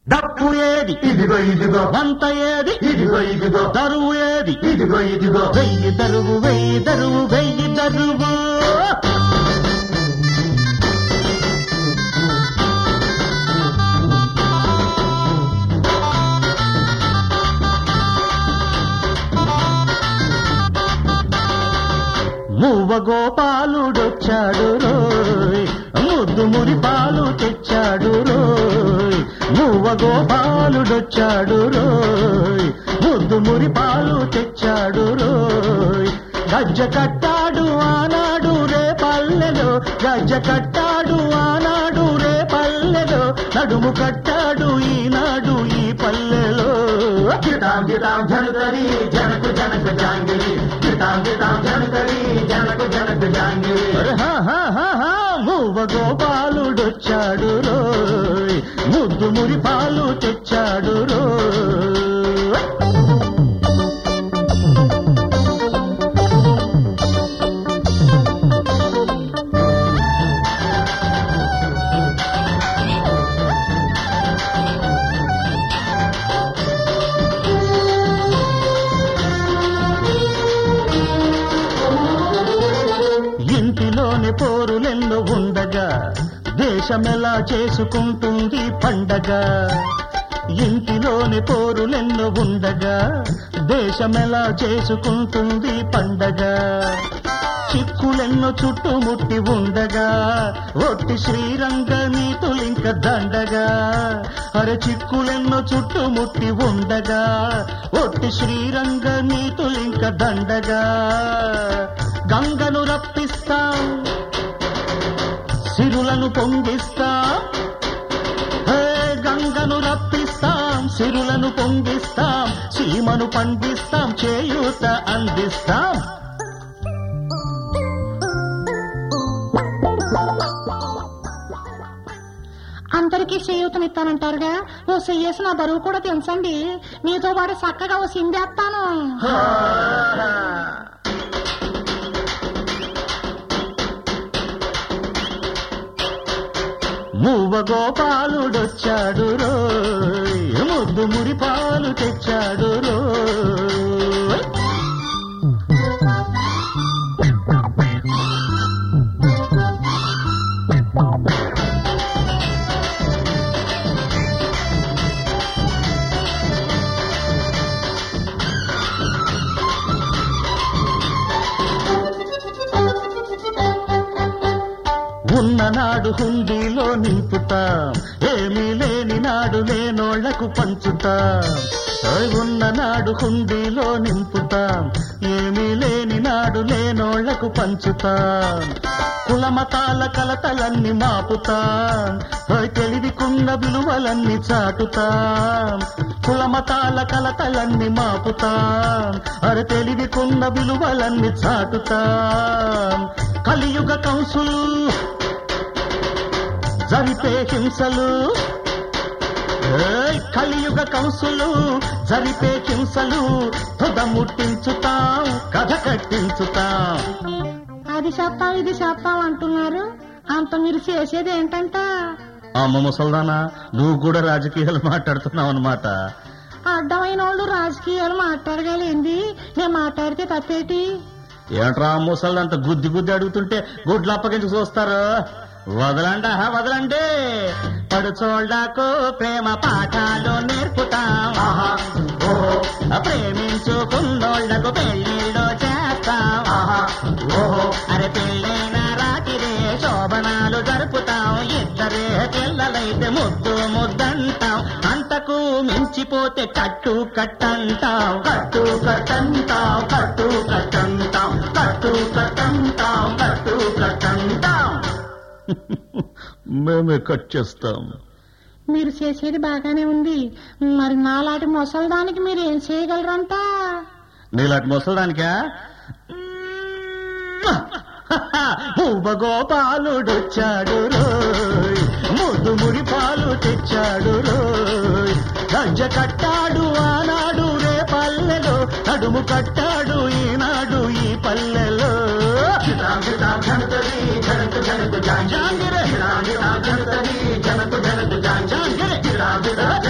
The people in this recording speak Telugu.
డప్పు ఏది ఇదిగో ఇదిగో వంత ఏది ఇదిగో ఇదిగో దరువు ఏది ఇదిగో ఇదిగో వెయ్యి దరువు వెయ్యి దరువు వెయ్యి దరువు మువ్వ గోపాలుడొచ్చాడు రోయ్ ముద్దు మురి పాలు తెచ్చాడు రోయ్ మువ్వ గోపాలుడొచ్చాడు రోయ్ ముద్దు మురి పాలు తెచ్చాడు రోయ్ గజ్జ కట్టాడు ఆనాడు రే పల్లెలో గజ్జ కట్టాడు ఆనాడు రే పల్లెలో నడుము కట్టాడు ఈనాడు ఈ పల్లెలో గిటాం గిటాం జనకరి జనకు జనకు జాంగిరి గిటాం గిటాం జనకరి జనకు జనకు జాంగిరి మువ్వ గోపాలుడొచ్చాడు రోయ్ ముద్దు మురి పాలు తెచ్చాడు రోయ్ ఇంటిలోని పోరులెన్నో ఉండగా దేశమెలా చేసుకుంటుంది పండగ ఇంటిలోని పోరులెన్నో ఉండగా దేశమెలా చేసుకుంటుంది పండగ చిక్కులెన్నో చుట్టుముట్టి ఉండగా ఒట్టి శ్రీరంగ నీతులింక దండగా అరే చిక్కులెన్నో చుట్టుముట్టి ఉండగా ఒట్టి శ్రీరంగ నీతులింక దండగా గంగను రప్పిస్తాం సిరులను పొంగిస్తాం హే గంగను రప్పిస్తాం సిరులను పొంగిస్తాం సీమను పండిస్తాం చేయూత అందిస్తాం అందరికీ చేయూతనిస్తానంటారుగా ఓ చెయ్యేసి నా బరువు కూడా తెలుసండి మీతో పాటు చక్కగా ఓ సిందేస్తాను మూవ గోపాలుడొచ్చాడు రోయ్ ముద్దు మురి పాలు తెచ్చాడు రోయ్ ఉన్ననాడు హుండీలో నింపుతాం ఏమీ లేని నాడు లేనోళ్లకు పంచుతాం ఓయ్ ఉన్ననాడు హుండీలో నింపుతాం ఏమీ లేని నాడు లేనోళ్లకు పంచుతాం కులమతాల కలతలన్నీ మాపుతాం ఓయ్ తెలివికున్న విలువలన్నీ చాటుతాం కులమతాల కలతలన్నీ మాపుతాం అరే తెలివికున్న విలువలన్నీ చాటుతాం కలియుగ కంసులు జరిపే హింసలు ఏయ్, కలియుగ కంసులు జరిపే హింసలు తుద ముట్టించుతాం కథ కట్టించుతాం అది చేస్తాం ఇది చేస్తాం అంటున్నారు అంత మీరు చేసేది ఏంటంట అమ్మ ముసల్దానా నువ్వు కూడా రాజకీయాలు మాట్లాడుతున్నావు అనమాట అడ్డమైన వాళ్ళు రాజకీయాలు మాట్లాడగలేంది నేను మాట్లాడితే తప్పేటి ఏంట్రా ఆ ముసల్దంత గుద్ది గుద్ది అడుగుతుంటే గుడ్లు అప్పగించి చూస్తారు వదలండి ఆహా, వదలండి పడుచోళ్లకు ప్రేమ పాఠాలు నేర్పుతాం ఆహా ఓహో ప్రేమించుకున్నోళ్లకు పెళ్లిళ్ళు చేస్తాం ఆహా ఓహో అరే పెళ్ళైన రాత్రి శోభనాలు జరుపుతాం ఇద్దరే పిల్లలైతే ముద్దు ముద్దంటాం అంతకు మించిపోతే కట్టు కట్టంటాం కట్టు కట్టంటాం కట్టు కట్టంటాం కట్టు కట్టంటాం కట్టు కట్టంటాం మేమే కట్ చేస్తాం మీరు చేసేది బాగానే ఉంది మరి నాలాంటి ముసల్దానికి మీరు ఏం చేయగలరంట నీలాంటి ముసలానికా గోపాలుడొచ్చాడు రోయ్ ముద్దు మురి పాలు తెచ్చాడు రోయ్ గంజ కట్టాడు ఆనాడు రే పల్లెలో నడుము కట్టాడు ఈనాడు ఈ పల్లెలో గిటాం గిటాం జనకరి జనకు జనకు జాంగిరి జాంగిరి గిటాం గిటాం జనకరి జనకు జనకు జాంగిరి జాంగిరి గిటాం గిటాం